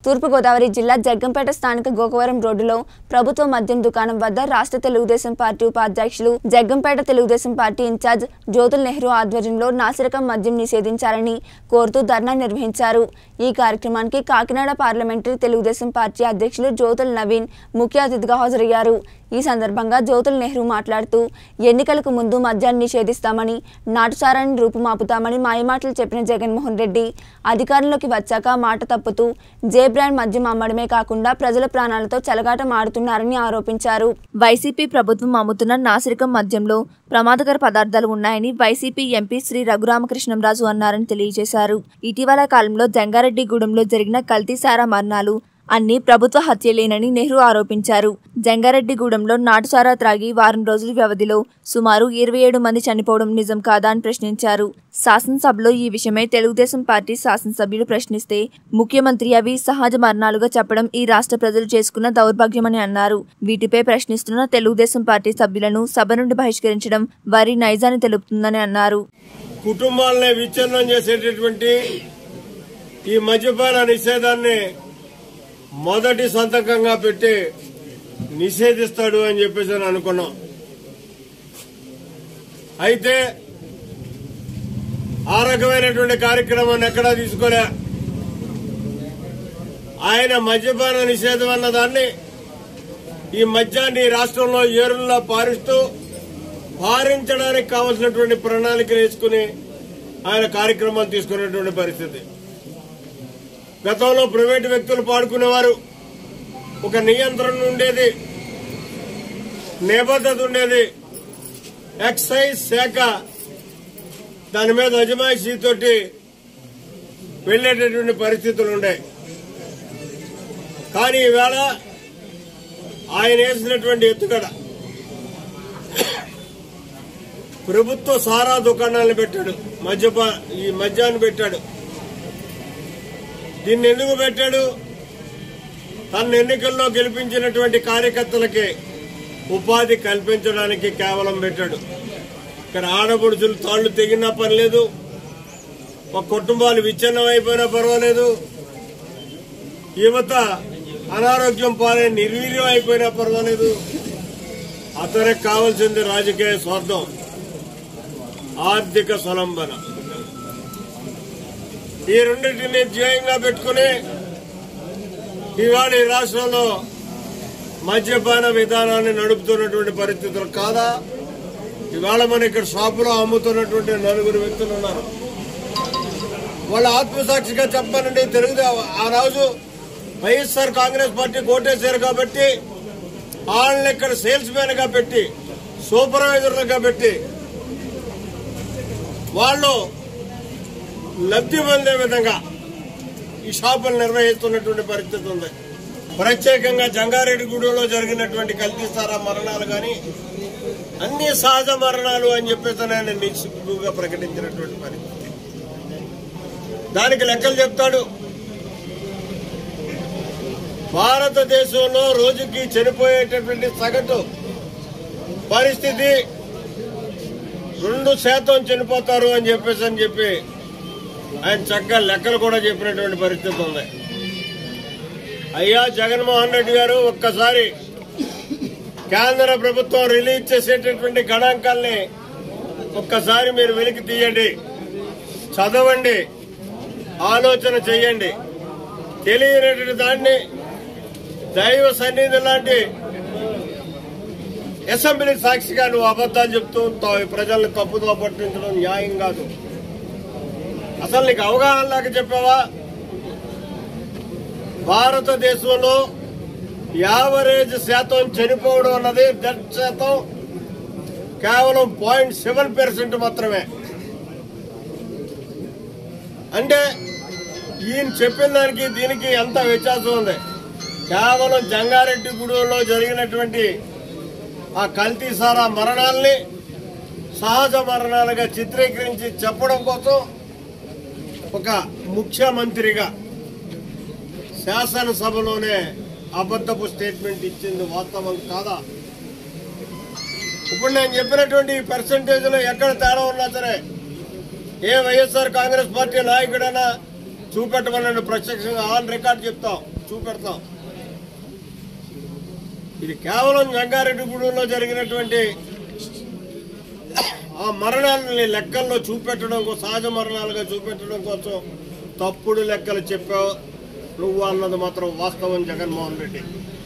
తూర్పుగోదావరి జిల్లా జగ్గంపేట స్థానిక గోకవరం రోడ్డులో ప్రభుత్వ మద్యం దుకాణం వద్ద రాష్ట్ర తెలుగుదేశం పార్టీ ఉపాధ్యక్షులు జగ్గంపేట తెలుగుదేశం పార్టీ ఇన్ఛార్జ్ జ్యోతుల్ నెహ్రూ ఆధ్వర్యంలో నాసిరకం మద్యం నిషేధించాలని కోరుతూ ధర్నా నిర్వహించారు ఈ కార్యక్రమానికి కాకినాడ పార్లమెంటరీ తెలుగుదేశం పార్టీ అధ్యక్షులు జ్యోతుల్ నవీన్ ముఖ్య అతిథిగా హాజరయ్యారు ఈ సందర్భంగా జ్యోతుల్ నెహ్రూ మాట్లాడుతూ ఎన్నికలకు ముందు మద్యాన్ని నిషేధిస్తామని నాటుసారాన్ని రూపుమాపుతామని మాయమాటలు చెప్పిన జగన్మోహన్ రెడ్డి అధికారంలోకి వచ్చాక మాట తప్పుతూ జే బ్రాండ్ మద్యం అమ్మడమే కాకుండా ప్రజల ప్రాణాలతో చెలగాటం ఆడుతున్నారని ఆరోపించారు వైసీపీ ప్రభుత్వం అమ్ముతున్న నాసిరకం మద్యంలో ప్రమాదకర పదార్థాలు ఉన్నాయని వైసీపీ ఎంపీ శ్రీ రఘురామకృష్ణంరాజు అన్నారని తెలియజేశారు ఇటీవల కాలంలో జంగారెడ్డిగూడెంలో జరిగిన కల్తీ సారా మరణాలు అన్ని ప్రభుత్వ హత్యలేనని నెహ్రూ ఆరోపించారు జంగారెడ్డిగూడెంలో నాటుసారా త్రాగి వారం రోజుల వ్యవధిలో సుమారు ఇరవై ఏడు మంది చనిపోవడం నిజం కాదా అని ప్రశ్నించారు శాసనసభలో ఈ విషయమై తెలుగుదేశం పార్టీ శాసనసభ్యులు ప్రశ్నిస్తే ముఖ్యమంత్రి అవి సహజ మరణాలుగా చెప్పడం ఈ రాష్ట్ర ప్రజలు చేసుకున్న దౌర్భాగ్యమని అన్నారు వీటిపై ప్రశ్నిస్తున్న తెలుగుదేశం పార్టీ సభ్యులను సభ నుండి బహిష్కరించడం వారి నైజాన్ని తెలుపుతుందని అన్నారు కుటుంబాలనే విచ్ఛిన్నం చేసేటటువంటి ఈ మద్యపాన నిషేధాన్ని మొదటి సంతకంగా పెట్టి నిషేధిస్తాడు అని చెప్పేసి అని అనుకున్నాం అయితే ఆ రకమైనటువంటి కార్యక్రమాన్ని ఎక్కడా తీసుకోలే ఆయన మద్యపాన నిషేధం అన్న దాన్ని ఈ మద్యాన్ని రాష్ట్రంలో ఏరుల్లో పారిస్తూ పారించడానికి కావలసినటువంటి ప్రణాళికలు వేసుకుని ఆయన కార్యక్రమం తీసుకునేటువంటి పరిస్థితి గతంలో ప్రైవేటు వ్యక్తులు పాడుకునేవారు ఒక నియంత్రణ ఉండేది నిబద్ధత ఉండేది ఎక్సైజ్ శాఖ దాని మీద అజమాయిషీతోటి వెళ్లేటటువంటి పరిస్థితులు ఉండే కానీ ఈవేళ ఆయన వేసినటువంటి ఎత్తుగడ ప్రభుత్వ సారా దుకాణాలను పెట్టాడు మద్యపా ఈ మద్యాన్ని పెట్టాడు దీన్ని ఎందుకు పెట్టాడు తన ఎన్నికల్లో గెలిపించినటువంటి కార్యకర్తలకి ఉపాధి కల్పించడానికి కేవలం పెట్టాడు ఇక్కడ ఆడపడుచులు తాళ్లు తెగినా పర్లేదు ఒక కుటుంబాలు విచ్ఛిన్నం అయిపోయినా పర్వాలేదు యువత అనారోగ్యం పాలై నిర్వీర్యం అయిపోయినా పర్వాలేదు అతనికి కావాల్సింది రాజకీయ స్వార్థం ఆర్థిక స్వలంబన ఈ రెండింటిని ధ్యేయంగా పెట్టుకుని ఇవాళ ఈ రాష్ట్రంలో మద్యపాన విధానాన్ని నడుపుతున్నటువంటి పరిస్థితులు కాదా ఇవాళ మన ఇక్కడ షాపులో అమ్ముతున్నటువంటి నలుగురు వ్యక్తులు ఉన్నారు వాళ్ళ ఆత్మసాక్షిగా చెప్పానండి తెలుగుదే ఆ రోజు వైఎస్ఆర్ కాంగ్రెస్ పార్టీ కోటేశారు కాబట్టి వాళ్ళని ఇక్కడ సేల్స్ మ్యాన్ గా పెట్టి సూపర్వైజర్లుగా పెట్టి వాళ్ళు లబ్ధి పొందే విధంగా ఈ షాపులు నిర్వహిస్తున్నటువంటి పరిస్థితి ఉంది ప్రత్యేకంగా జంగారెడ్డిగూడెంలో జరిగినటువంటి కల్పిస్తారా మరణాలు కానీ అన్ని సహజ మరణాలు అని చెప్పేసి ఆయన నిశ్చితంగా ప్రకటించినటువంటి పరిస్థితి దానికి లెక్కలు చెప్తాడు భారతదేశంలో రోజుకి చనిపోయేటటువంటి సగటు పరిస్థితి రెండు శాతం చనిపోతారు అని చెప్పేసి అని చెప్పి ఆయన చక్కగా లెక్కలు కూడా చెప్పినటువంటి పరిస్థితి ఉంది అయ్యా జగన్మోహన్ రెడ్డి గారు ఒక్కసారి కేంద్ర ప్రభుత్వం రిలీజ్ చేసేటటువంటి గణాంకాల్ని ఒక్కసారి మీరు వెలికి తీయండి చదవండి ఆలోచన చేయండి తెలియనటువంటి దాన్ని దైవ సన్నిధి లాంటి అసెంబ్లీ సాక్షిగా నువ్వు అబద్దాలు చెప్తూ ఉంటావు ఈ ప్రజల్ని తప్పుదో పట్టించడం న్యాయం కాదు అసలు నీకు అవగాహన లేక చెప్పావా భారతదేశంలో యావరేజ్ శాతం చనిపోవడం అన్నది డెత్ శాతం కేవలం పాయింట్ సెవెన్ పర్సెంట్ మాత్రమే అంటే ఈయన చెప్పిన దానికి దీనికి ఎంత వ్యత్యాసం ఉంది కేవలం జంగారెడ్డి గూడెంలో జరిగినటువంటి ఆ కల్తీ సారా మరణాల్ని సహజ మరణాలుగా చిత్రీకరించి చెప్పడం కోసం ఒక ముఖ్యమంత్రిగా శాసనసభలోనే అబద్ధపు స్టేట్మెంట్ ఇచ్చింది వాస్తవం కాదా ఇప్పుడు నేను చెప్పినటువంటి ఈ పర్సంటేజ్ లో ఎక్కడ తేడా ఉన్నా సరే ఏ వైఎస్ఆర్ కాంగ్రెస్ పార్టీ నాయకుడైనా చూపెట్టమని ప్రత్యక్షంగా ఆన్ రికార్డ్ చెప్తాం చూపెడతాం ఇది కేవలం జంగారెడ్డిగూడెంలో జరిగినటువంటి ఆ మరణాలని లెక్కల్లో చూపెట్టడం కోసం సహజ మరణాలుగా చూపెట్టడం కోసం తప్పుడు లెక్కలు చెప్పావు నువ్వు అన్నది మాత్రం వాస్తవం జగన్మోహన్ రెడ్డి